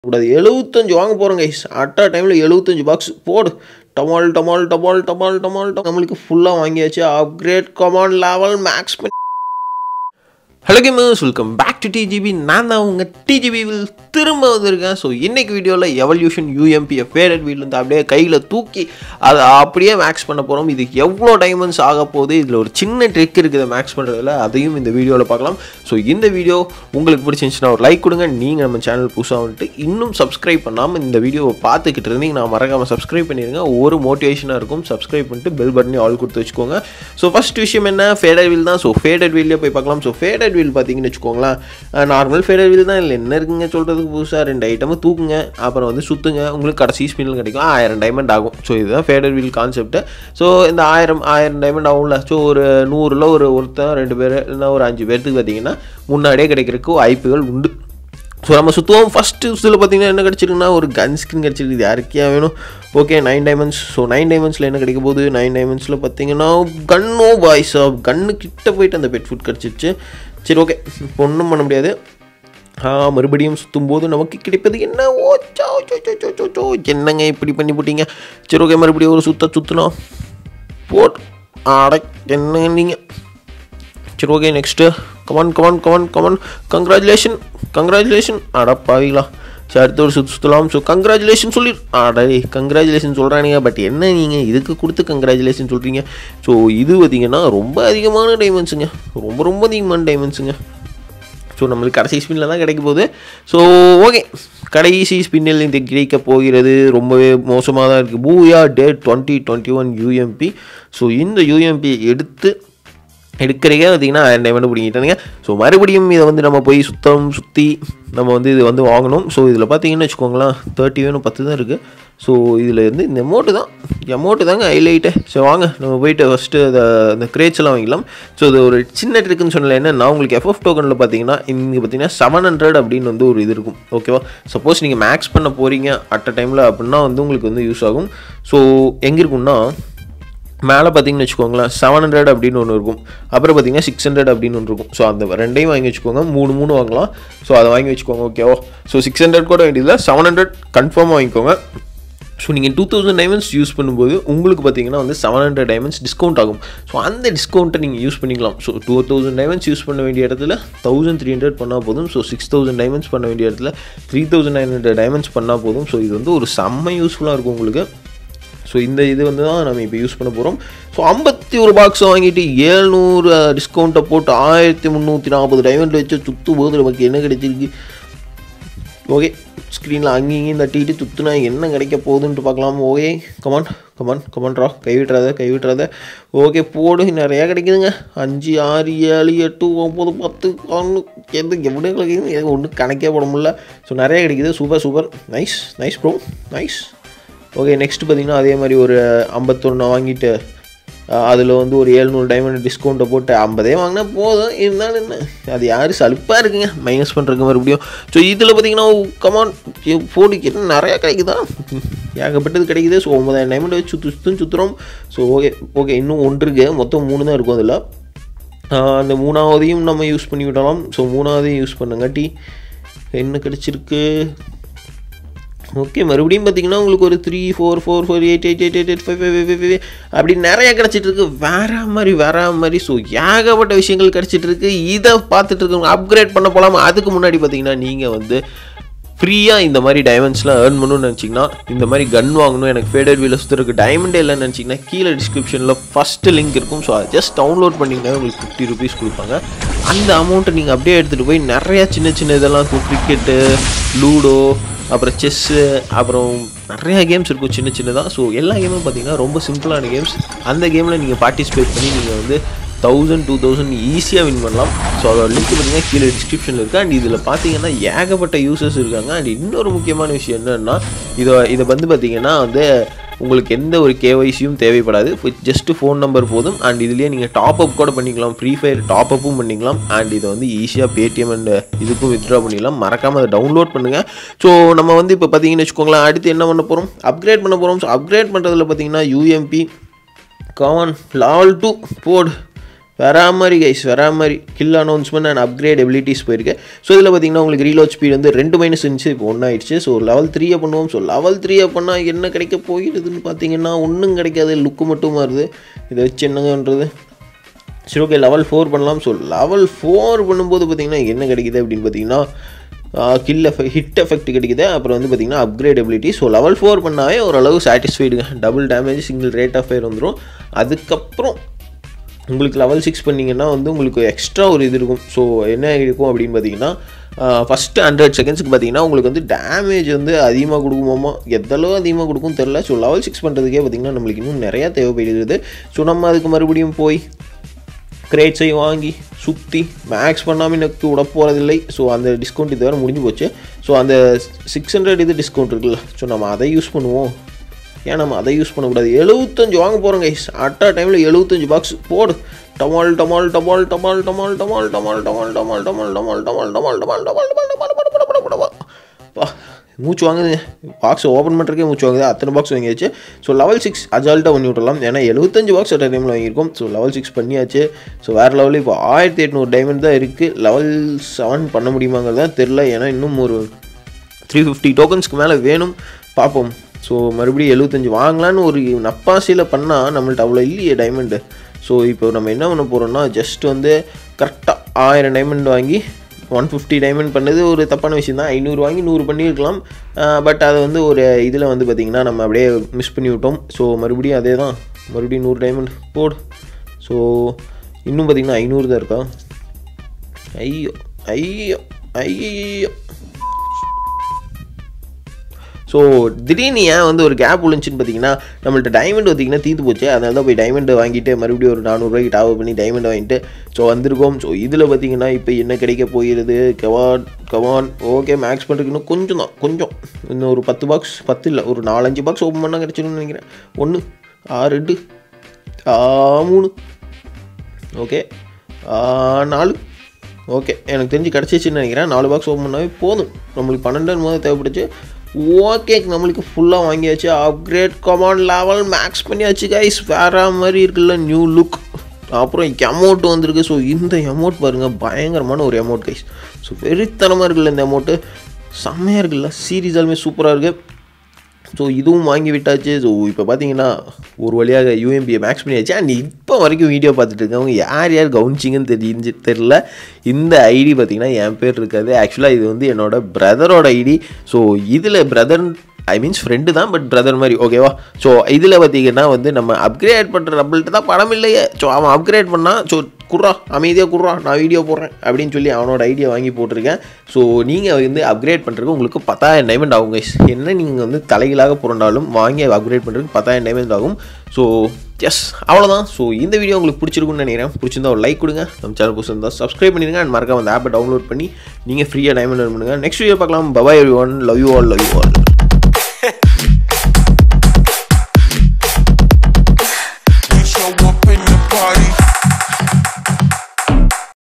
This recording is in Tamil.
கூடாது எழுபத்தஞ்சு வாங்க போகிறோம் கைஸ் அட்டா டைமில் எழுபத்தஞ்சு பாக்ஸ் போடு டமால் டமால் டமால் டமால் டமால் டமால் நம்மளுக்கு ஃபுல்லாக வாங்கியாச்சு upgrade command level max hello gamers welcome back to DGP நான் தான் உங்கள் டிஜிபி வில் திரும்ப வந்திருக்கேன் ஸோ இன்னைக்கு வீடியோவில் எவல்யூஷன் யூஎம்பியை ஃபேடட் வீல்லேருந்து அப்படியே கையில் தூக்கி அதை அப்படியே மேக்ஸ் பண்ண போகிறோம் இதுக்கு எவ்வளோ டைமண்ட்ஸ் ஆக போகுது இதில் ஒரு சின்ன ட்ரிக் இருக்குது மேக்ஸ் பண்ணுறதுல அதையும் இந்த வீடியோவில் பார்க்கலாம் ஸோ இந்த வீடியோ உங்களுக்கு பிடிச்சிருந்துச்சுன்னா ஒரு லைக் கொடுங்க நீங்கள் நம்ம சேனல் புதுசாக வந்துட்டு இன்னும் சப்ஸ்கிரைப் பண்ணாமல் இந்த வீடியோவை பார்த்துக்கிட்டு இருந்தீங்க நான் மறக்காமல் சப்ஸ்கிரைப் பண்ணிடுங்க ஒரு மோட்டிவேஷனாக இருக்கும் சப்ஸ்கிரைப் பண்ணிட்டு பெல் பட்டனையும் ஆல் கொடுத்து வச்சுக்கோங்க ஸோ ஃபஸ்ட் விஷயம் என்ன ஃபேடட் வீல் தான் ஸோ ஃபேடட் வீல்லே போய் பார்க்கலாம் ஸோ ஃபேடட் வீல் பார்த்தீங்கன்னு வச்சுக்கோங்களேன் நார்மல் ஃபேடட் வீல் தான் இல்லை என்ன இருக்குங்க சொல்கிறதுக்கு புதுசாக ரெண்டு ஐட்டமும் தூக்குங்க அப்புறம் வந்து சுற்றுங்க உங்களுக்கு கடைசி ஸ்பின்னில் கிடைக்கும் ஆயிரம் டைமண்ட் ஆகும் ஸோ இதுதான் ஃபேடட் வீல் கான்செப்ட் ஸோ இந்த ஆயிரம் ஆயிரம் டைமண்ட் ஆகும்ல ஸோ ஒரு நூறில் ஒரு ஒருத்தன் ரெண்டு பேர் இல்லைன்னா ஒரு அஞ்சு பேர்த்துக்கு பார்த்தீங்கன்னா முன்னாடியே கிடைக்கிறதுக்கு வாய்ப்புகள் உண்டு ஸோ நம்ம சுற்றுவோம் ஃபஸ்ட்டு இதில் பார்த்தீங்கன்னா என்ன கிடச்சிருக்குன்னா ஒரு கன் ஸ்கின் கிடச்சிருக்கு இது யாருக்கே வேணும் okay nine diamonds so nine டைமண்ட்ஸில் என்ன கிடைக்க போகுது நைன் டைமண்ட்ஸில் பார்த்தீங்கன்னா கன்னோ பாய்ஸ் கன்னு கிட்ட போயிட்டு அந்த பெட் ஃபுட் கிடச்சிருச்சு சரி ஓகே இப்போ ஒன்றும் பண்ண முடியாது மறுபடியும் சுற்றும் போது நமக்கு கிடைப்பது என்ன oh so so so so so so என்னங்க இப்படி பண்ணி போட்டீங்க சரி ஓகே மறுபடியும் ஒரு சுத்த சுற்றணும் போட் ஆட என்னங்க நீங்கள் சரி okay next come on come on come on come on congratulation congratulation அட பாவிங்களா சரி அடுத்த ஒரு சுற்று சுற்றலாம் ஸோ கங்க்ராச்சுலேஷன் சொல்லி அடே கங்க்ராச்சுலேஷன் சொல்கிறானுங்க பட் என்ன நீங்கள் இதுக்கு கொடுத்து கங்க்ராச்சுலேஷன் சொல்கிறீங்க ஸோ இது பார்த்தீங்கன்னா ரொம்ப அதிகமான டைமண்ட்ஸுங்க ரொம்ப ரொம்ப அதிகமான டைமண்ட்ஸுங்க ஸோ நம்மளுக்கு கடைசி ஸ்பின்னில் தான் கிடைக்க போகுது ஸோ ஓகே கடைசி ஸ்பின்னில் இந்த கிடைக்க போகிறது ரொம்பவே மோசமாக தான் இருக்குது booyah day twenty twenty one UMP so இந்த யூஎம்பி எடுத்து எடுக்கிறீங்க பார்த்தீங்கன்னா ஆயிரம் டைமண்ட் பிடிங்கிட்டானுங்க ஸோ மறுபடியும் இதை வந்து நம்ம போய் சுத்தம் சுற்றி நம்ம வந்து இது வந்து வாங்கணும் ஸோ இதில் பார்த்தீங்கன்னு வச்சுக்கோங்களேன் தேர்ட்டி வேணும் பத்து தான் இருக்குது ஸோ இதில் இருந்து இந்த அமௌண்ட்டு தான் அமௌண்ட்டு தாங்க ஹைலைட்டு ஸோ வாங்க நம்ம போயிட்டு ஃபஸ்ட்டு அதை அந்த கிரேட்ஸ் எல்லாம் வாங்கிக்கலாம் ஸோ இது ஒரு சின்ன ட்ரிக்குன்னு சொன்னல என்ன உங்களுக்கு எஃப்எஃப் டோக்கனில் பார்த்தீங்கன்னா இங்கே பார்த்தீங்கன்னா செவன் ஹண்ட்ரட் அப்படின்னு வந்து ஒரு இது இருக்கும் ஓகேவா சப்போஸ் நீங்கள் மேக்ஸ் பண்ண போகிறீங்க அட் அ டைமில் அப்படின்னா வந்து உங்களுக்கு வந்து யூஸ் ஆகும் ஸோ எங்கே இருக்கும்னா மேலே பார்த்தீங்கன்னு வச்சுக்கோங்களேன் செவன் ஹண்ட்ரட் அப்படின்னு ஒன்று இருக்கும் அப்புறம் பார்த்தீங்கன்னா சிக்ஸ் ஹண்ட்ரட் அப்படின்னு ஒன்று இருக்கும் ஸோ அந்த ரெண்டையும் வாங்கி வச்சுக்கோங்க மூணு மூணு வாங்கலாம் ஸோ அதை வாங்கி வச்சுக்கோங்க ஓகேவா ஸோ சிக்ஸ் ஹண்ட்ரட் கூட வேண்டியதில்லை செவன் ஹண்ட்ரட் கன்ஃபார்மாக வாங்கிக்கோங்க ஸோ நீங்கள் டூ தௌசண்ட் டைமண்ட்ஸ் யூஸ் பண்ணும்போது உங்களுக்கு பார்த்தீங்கன்னா வந்து செவன் ஹண்ட்ரட் டைமண்ட்ஸ் டிஸ்கவுண்ட் ஆகும் ஸோ அந்த டிஸ்கவுண்ட்டை நீங்கள் யூஸ் பண்ணிக்கலாம் so two thousand diamonds use பண்ண வேண்டிய இடத்துல தௌசண்ட் த்ரீ ஹண்ட்ரட் பண்ணால் போதும் ஸோ சிக்ஸ் தௌசண்ட் டைமண்ட்ஸ் பண்ண வேண்டிய இடத்துல three thousand nine hundred diamonds பண்ணால் போதும் ஸோ இது வந்து ஒரு செம்ம யூஸ்ஃபுல்லாக இருக்கும் உங்களுக்கு ஸோ இந்த இது வந்து தான் நம்ம இப்போ யூஸ் பண்ண போகிறோம் ஸோ ஐம்பத்தி ஒரு பாக்ஸ் வாங்கிட்டு ஏழ்நூறு டிஸ்கவுண்ட்டை போட்டு ஆயிரத்தி முந்நூற்றி நாற்பது டைமண்ட் வச்சு சுற்றும் போது நமக்கு என்ன கிடைச்சிருக்கு ஓகே ஸ்க்ரீனில் அங்கேயும் தட்டிட்டு சுற்றுனா என்ன கிடைக்க போகுதுன்ட்டு பார்க்கலாம் ஓகே கமான் கமான் கமான்ரா கைவிட்டுறாத கைவிட்டுறாத ஓகே போடு நிறையா கிடைக்குதுங்க அஞ்சு ஆறு ஏழு எட்டு ஒம்பது பத்து ஒன்று எது எப்படி கிடைக்குது எது ஒன்றும் கணக்கே போட முடியல ஸோ நிறையா கிடைக்குது super super nice nice bro nice okay next பார்த்தீங்கன்னா அதே மாதிரி ஒரு ஐம்பத்தொன்று வாங்கிட்டு அதில் வந்து ஒரு ஏழ்நூறு டைமண்ட் டிஸ்கவுண்ட்டை போட்டு ஐம்பதே வாங்கினா போதும் இருந்தாலும் என்ன அது யார் சலுப்பாக இருக்குங்க மைனஸ் பண்ணுறதுக்கு மறுபடியும் ஸோ இதில் பார்த்தீங்கன்னா கமான் ஃபோனுக்கு என்ன நிறையா கிடைக்குதா ஏகப்பட்டது கிடைக்குது ஸோ ஒன்பதாயிரம் டைமண்ட் வச்சு சுற்று சுற்றும் சுற்றுறோம் ஸோ ஓகே ஓகே இன்னும் ஒன்று இருக்கு மொத்தம் மூணு தான் இருக்கும் அதில் அந்த மூணாவதையும் நம்ம யூஸ் பண்ணி விடலாம் ஸோ மூணாவதையும் யூஸ் பண்ணுங்காட்டி என்ன கிடச்சிருக்கு ஓகே மறுபடியும் பார்த்தீங்கன்னா உங்களுக்கு ஒரு three four four four eight eight eight eight eight five five five five அப்படி நிறைய கிடச்சிட்டு இருக்கு வேற மாதிரி வேற மாதிரி ஸோ ஏகப்பட்ட விஷயங்கள் கிடச்சிட்டு இருக்கு இதை பார்த்துட்டு இருக்கவங்க அப்கிரேட் பண்ண போகலாமா அதுக்கு முன்னாடி பார்த்தீங்கன்னா நீங்கள் வந்து ஃப்ரீயாக இந்த மாதிரி டைமண்ட்ஸ்லாம் ஏர்ன் பண்ணணும்னு நினச்சிங்கன்னா இந்த மாதிரி கன் வாங்கணும் எனக்கு ஃபேடர் வீல சுற்றுறதுக்கு டைமண்டே இல்லைன்னு நினச்சிங்கன்னா கீழே டிஸ்கிரிப்ஷனில் ஃபஸ்ட்டு லிங்க் இருக்கும் ஸோ அதை ஜஸ்ட் டவுன்லோட் பண்ணிங்கன்னா உங்களுக்கு ஃபிஃப்டி ருபீஸ் கொடுப்பாங்க அந்த அமௌண்ட்டை நீங்கள் அப்படியே எடுத்துகிட்டு போய் நிறையா சின்ன சின்ன இதெல்லாம் இருக்கும் கிரிக்கெட்டு லூடோ அப்புறம் செஸ்ஸு அப்புறம் நிறையா கேம்ஸ் இருக்கும் சின்ன சின்னதாக ஸோ எல்லா கேமும் பார்த்தீங்கன்னா ரொம்ப சிம்பிளான கேம்ஸ் அந்த கேமில் நீங்கள் பார்ட்டிசிபேட் பண்ணி நீங்கள் வந்து தௌசண்ட் டூ தௌசண்ட் ஈஸியாக வின் பண்ணலாம் ஸோ அதோட லிங்க் பார்த்தீங்கன்னா கீழே டிஸ்கிரிப்ஷனில் இருக்குது அண்ட் இதில் பார்த்தீங்கன்னா ஏகப்பட்ட யூசர்ஸ் இருக்காங்க அண்ட் இன்னொரு முக்கியமான விஷயம் என்னென்னா இதை இதை வந்து பார்த்தீங்கன்னா வந்து உங்களுக்கு எந்த ஒரு கேஒய்சியும் தேவைப்படாது ஜஸ்ட்டு ஃபோன் நம்பர் போதும் அண்ட் இதுலேயே நீங்கள் டாப் அப் கூட பண்ணிக்கலாம் ஃப்ரீ ஃபயர் டாப் அப்பும் பண்ணிக்கலாம் அண்ட் இதை வந்து ஈஸியாக பேடிஎம் அண்ட் இதுக்கும் வித்ட்ரா பண்ணிக்கலாம் மறக்காமல் அதை டவுன்லோட் பண்ணுங்கள் ஸோ நம்ம வந்து இப்போ பார்த்தீங்கன்னு வச்சுக்கோங்களேன் அடுத்து என்ன பண்ண போகிறோம் அப்கிரேட் பண்ண போகிறோம் ஸோ அப்கிரேட் பண்ணுறதுல பார்த்தீங்கன்னா யூஎம்பி காமன் லாவல் டூ போர்டு வரா மாதிரி கைஸ் வரா மாதிரி kill announcement and upgrade abilities போயிருக்கு ஸோ இதில் பார்த்தீங்கன்னா உங்களுக்கு ரீலோட் ஸ்பீட் வந்து ரெண்டு மைனஸ் இருந்துச்சு இப்போ ஒன்று ஆயிடுச்சு ஸோ லெவல் த்ரீயை பண்ணுவோம் ஸோ லெவல் த்ரீயை பண்ணால் என்ன கிடைக்க போயிடுதுன்னு பார்த்தீங்கன்னா ஒன்றும் கிடைக்காது லுக்கு மட்டும் வருது இதை வச்சு என்னங்கன்றது சரி ஓகே லெவல் ஃபோர் பண்ணலாம் ஸோ லெவல் ஃபோர் பண்ணும்போது பார்த்தீங்கன்னா என்ன கிடைக்குது அப்படின்னு பார்த்தீங்கன்னா கில் எஃபெக்ட் ஹிட் எஃபெக்ட் கிடைக்குது அப்புறம் வந்து பார்த்தீங்கன்னா upgrade ability so level four பண்ணாவே ஓரளவு சாட்டிஸ்ஃபைடுங்க double damage single rate of fire வந்துடும் அதுக்கப்புறம் உங்களுக்கு லெவல் சிக்ஸ் பண்ணிங்கன்னா வந்து உங்களுக்கு எக்ஸ்ட்ரா ஒரு இது இருக்கும் ஸோ என்ன இருக்கும் அப்படின்னு பார்த்தீங்கன்னா ஃபஸ்ட்டு ஹண்ட்ரட் செகண்ட்ஸ்க்கு பார்த்தீங்கன்னா உங்களுக்கு வந்து டேமேஜ் வந்து அதிகமாக கொடுக்குமோமா எதளவு அதிகமாக கொடுக்கும் தெரில ஸோ லெவல் சிக்ஸ் பண்ணுறதுக்கே பார்த்தீங்கன்னா நம்மளுக்கு இன்னும் நிறையா தேவைப்படுகிறது ஸோ நம்ம அதுக்கு மறுபடியும் போய் கிரேட்ஸை வாங்கி சுற்றி மேக்ஸ் பண்ணாமல் எனக்கு விட போகிறதில்லை ஸோ அந்த டிஸ்கவுண்ட் இது வேறு முடிஞ்சு போச்சு ஸோ அந்த சிக்ஸ் ஹண்ட்ரட் இது டிஸ்கவுண்ட் இருக்குல்ல ஸோ நம்ம அதை யூஸ் பண்ணுவோம் ஏன் நம்ம அதை யூஸ் பண்ணக்கூடாது எழுபத்தஞ்சு வாங்க போகிறோம் கைஸ் அட்டா டைமில் எழுபத்தஞ்சு பாக்ஸ் போடு டமால் டமால் டமால் டமால் டமால் டமால் டமால் டமால் டமால் டமால் டமால் டமால் டமால் டமால் டமால் டமால் டமால் டமால் பா மூச்சு வாங்குது பாக்ஸ் ஓப்பன் பண்ணுறதுக்கே மூச்சு வாங்குது அத்தனை பாக்ஸ் வாங்கியாச்சு ஸோ லெவல் சிக்ஸ் அஜால்ட்டாக பண்ணி விட்றலாம் ஏன்னா எழுபத்தஞ்சு பாக்ஸ் அட் டைமில் வாங்கியிருக்கோம் ஸோ லெவல் சிக்ஸ் பண்ணியாச்சு ஸோ வேறு லெவலில் இப்போ ஆயிரத்தி எட்நூறு டைமண்ட் தான் இருக்குது லெவல் செவன் பண்ண முடியுமாங்கிறது தான் தெரில ஏன்னா இன்னும் ஒரு த்ரீ ஃபிஃப்டி டோக்கன்ஸ்க்கு மேலே வேணும் பார்ப்போம் ஸோ மறுபடியும் எழுபத்தஞ்சு வாங்கலான்னு ஒரு நப்பாசியில் பண்ணால் நம்மள்ட்ட அவ்வளோ இல்லையே டைமண்டு ஸோ இப்போ நம்ம என்ன பண்ண போகிறோம்னா ஜஸ்ட் வந்து கரெக்டாக ஆயிரம் டைமண்ட் வாங்கி ஒன் ஃபிஃப்டி டைமண்ட் பண்ணது ஒரு தப்பான விஷயம் தான் ஐநூறு வாங்கி நூறு பண்ணியிருக்கலாம் பட் அதை வந்து ஒரு இதில் வந்து பார்த்திங்கன்னா நம்ம அப்படியே மிஸ் பண்ணி விட்டோம் ஸோ மறுபடியும் அதே தான் மறுபடியும் நூறு டைமண்ட் போடு ஸோ இன்னும் பார்த்திங்கன்னா ஐநூறு தான் இருக்கா ஐயோ ஐயோ ஐயோ ஸோ திடீர்னு ஏன் வந்து ஒரு கேப் விழுந்துச்சுன்னு பார்த்தீங்கன்னா நம்மள்ட்ட டைமண்ட் பார்த்தீங்கன்னா தீர்த்து போச்சு அதனால தான் போய் டைமண்ட் வாங்கிட்டு மறுபடியும் ஒரு நானூறுரூவாய்க்கு டாவ் பண்ணி டைமண்ட் வாங்கிட்டு ஸோ வந்திருக்கோம் ஸோ இதில் பார்த்தீங்கன்னா இப்போ என்ன கிடைக்க போகிறது கவான் கவான் ஓகே மேக்ஸ் பண்ணுறதுக்கு இன்னும் கொஞ்சம் தான் கொஞ்சம் இன்னும் ஒரு பத்து பாக்ஸ் பத்து இல்லை ஒரு நாலஞ்சு பாக்ஸ் ஓப்பன் பண்ணால் கிடச்சிருன்னு நினைக்கிறேன் ஒன்று ஆ ரெண்டு ஆ மூணு ஓகே நாலு ஓகே எனக்கு தெரிஞ்சு கிடச்சிச்சின்னு நினைக்கிறேன் நாலு பாக்ஸ் ஓப்பன் பண்ணாவே போதும் நம்மளுக்கு பன்னெண்டு போது தேவைப்படுச்சு ஓகே நம்மளுக்கு ஃபுல்லாக வாங்கியாச்சு அப்கிரேட் கமாண்ட் லெவல் மேக்ஸ் பண்ணியாச்சு கைஸ் வேற மாதிரி இருக்குல்ல நியூ லுக் அப்புறம் எமௌண்ட் வந்திருக்கு ஸோ இந்த எமௌண்ட் பாருங்கள் பயங்கரமான ஒரு எமௌண்ட் கைஸ் ஸோ வெறித்தனமாக இருக்குல்ல இந்த அமௌண்ட்டு செம்மையாக இருக்குல்ல சீரீஸாலுமே சூப்பராக இருக்குது ஸோ இதுவும் வாங்கி விட்டாச்சு ஸோ இப்போ பார்த்தீங்கன்னா ஒரு வழியாக யூஎம்பியை மேக்ஸ் பண்ணியாச்சு அண்ட் இப்போ வரைக்கும் வீடியோ பார்த்துட்டு இருக்கவங்க யார் யார் கவனிச்சிங்கன்னு தெரிஞ்சு தெரில இந்த ஐடி பார்த்தீங்கன்னா என் பேர் இருக்காது ஆக்சுவலாக இது வந்து என்னோட பிரதரோட ஐடி ஸோ இதில் பிரதர் ஐ மீன்ஸ் ஃப்ரெண்டு தான் பட் பிரதர் மாதிரி ஓகேவா ஸோ இதில் பார்த்தீங்கன்னா வந்து நம்ம அப்கிரேட் பண்ணுற நம்மள்ட்ட தான் படம் இல்லையே ஸோ அவன் அப்கிரேட் பண்ணால் ஸோ குர்றா அமைதியாக குர்றா நான் வீடியோ போடுறேன் அப்படின்னு சொல்லி அவனோட ஐடியா வாங்கி போட்டிருக்கேன் ஸோ நீங்கள் வந்து அப்கிரேட் பண்ணுறதுக்கு உங்களுக்கு பத்தாயிரம் டைமண்ட் ஆகும் guys என்ன நீங்கள் வந்து தலைகளாக புரண்டாலும் வாங்கி அப்கிரேட் பண்ணுறதுக்கு பத்தாயிரம் டைமண்ட் ஆகும் ஸோ எஸ் அவ்வளோதான் ஸோ இந்த வீடியோ உங்களுக்கு பிடிச்சிருக்குன்னு நினைக்கிறேன் பிடிச்சிருந்தா ஒரு லைக் கொடுங்க நம்ம சேனல் பிடிச்சிருந்தா சப்ஸ்கிரைப் பண்ணிடுங்க அண்ட் மறக்காம அந்த ஆப்பை டவுன்லோட் பண்ணி நீங்கள் ஃப்ரீயாக டைமண்ட் பண்ணுங்கள் நெக்ஸ்ட் வீடியோ பார்க்கலாம் bye bye everyone love you all love you all